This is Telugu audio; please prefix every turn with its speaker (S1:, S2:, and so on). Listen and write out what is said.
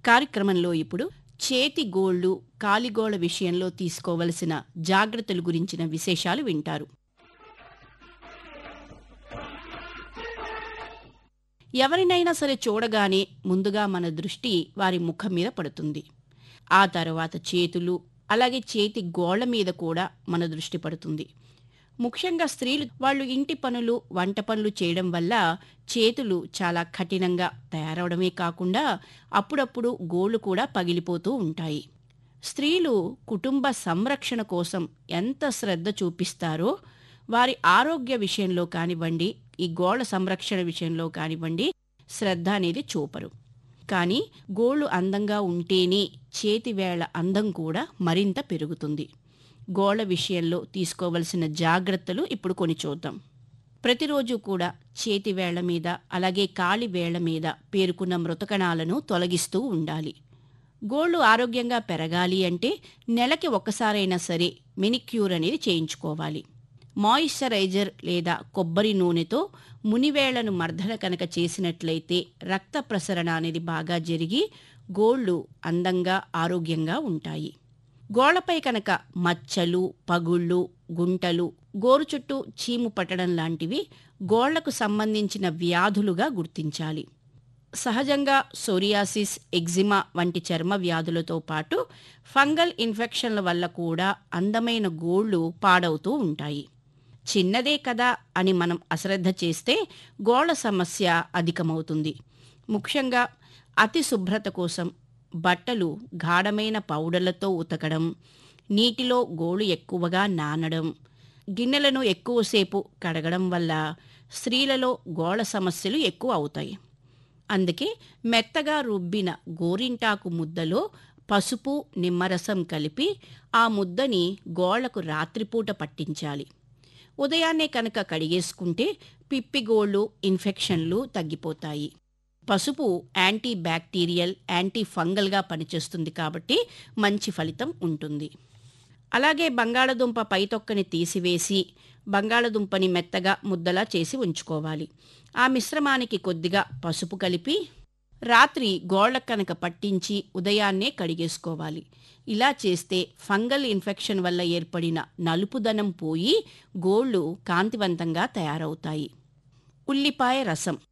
S1: కార్యక్రమంలో ఇప్పుడు చేతి గోళ్లు కాలిగోళ్ల విషయంలో తీసుకోవలసిన జాగ్రత్తల గురించిన విశేషాలు వింటారు ఎవరినైనా సరే చూడగానే ముందుగా మన దృష్టి వారి ముఖం మీద పడుతుంది ఆ తర్వాత చేతులు అలాగే చేతి గోళ్ల మీద కూడా మన దృష్టి పడుతుంది ముఖ్యంగా స్త్రీలు వాళ్ళు ఇంటి పనులు వంట పనులు చేయడం వల్ల చేతులు చాలా కఠినంగా తయారవడమే కాకుండా అప్పుడప్పుడు గోళ్లు కూడా పగిలిపోతూ ఉంటాయి స్త్రీలు కుటుంబ సంరక్షణ కోసం ఎంత శ్రద్ధ చూపిస్తారో వారి ఆరోగ్య విషయంలో కానివ్వండి ఈ గోళ్ల సంరక్షణ విషయంలో కానివ్వండి శ్రద్ధ అనేది చూపరు కానీ గోళ్లు అందంగా ఉంటేనే చేతివేళ్ల అందం కూడా మరింత పెరుగుతుంది గోళ్ల విషయంలో తీసుకోవలసిన జాగ్రత్తలు ఇప్పుడు కొని చూద్దాం ప్రతిరోజు కూడా చేతి వేళ్ల మీద అలాగే కాలి వేళ్ల మీద పేరుకున్న మృతకణాలను తొలగిస్తూ ఉండాలి గోళ్లు ఆరోగ్యంగా పెరగాలి అంటే నెలకి ఒక్కసారైనా సరే మెనిక్యూర్ అనేది చేయించుకోవాలి మాయిశ్చరైజర్ లేదా కొబ్బరి నూనెతో మునివేళ్లను మర్దన కనుక చేసినట్లయితే రక్త ప్రసరణ అనేది బాగా జరిగి గోళ్లు అందంగా ఆరోగ్యంగా ఉంటాయి గోళ్లపై కనుక మచ్చలు పగుళ్ళు గుంటలు గోరు చుట్టూ చీము పట్టడం లాంటివి గోళ్లకు సంబంధించిన వ్యాధులుగా గుర్తించాలి సహజంగా సోరియాసిస్ ఎగ్జిమా వంటి చర్మ వ్యాధులతో పాటు ఫంగల్ ఇన్ఫెక్షన్ల వల్ల కూడా అందమైన గోళ్లు పాడవుతూ ఉంటాయి చిన్నదే కదా అని మనం అశ్రద్ధ చేస్తే గోళ్ల సమస్య అధికమవుతుంది ముఖ్యంగా అతి శుభ్రత కోసం బట్టలు గాఢమైన పౌడర్లతో ఉతకడం నీటిలో గోళ్ళు ఎక్కువగా నానడం గిన్నెలను ఎక్కువసేపు కడగడం వల్ల స్త్రీలలో గోళ్ల సమస్యలు ఎక్కువ అవుతాయి అందుకే మెత్తగా రుబ్బిన గోరింటాకు ముద్దలో పసుపు నిమ్మరసం కలిపి ఆ ముద్దని గోళ్లకు రాత్రిపూట పట్టించాలి ఉదయాన్నే కనుక కడిగేసుకుంటే పిప్పిగోళ్ళు ఇన్ఫెక్షన్లు తగ్గిపోతాయి పసుపు యాంటీ బ్యాక్టీరియల్ యాంటీ ఫంగల్గా పనిచేస్తుంది కాబట్టి మంచి ఫలితం ఉంటుంది అలాగే బంగాళదుంప పైతొక్కని తీసివేసి బంగాళదుంపని మెత్తగా ముద్దలా చేసి ఉంచుకోవాలి ఆ మిశ్రమానికి కొద్దిగా పసుపు కలిపి రాత్రి గోళ్ల కనుక పట్టించి ఉదయాన్నే కడిగేసుకోవాలి ఇలా చేస్తే ఫంగల్ ఇన్ఫెక్షన్ వల్ల ఏర్పడిన నలుపుదనం పోయి గోళ్లు కాంతివంతంగా తయారవుతాయి ఉల్లిపాయ రసం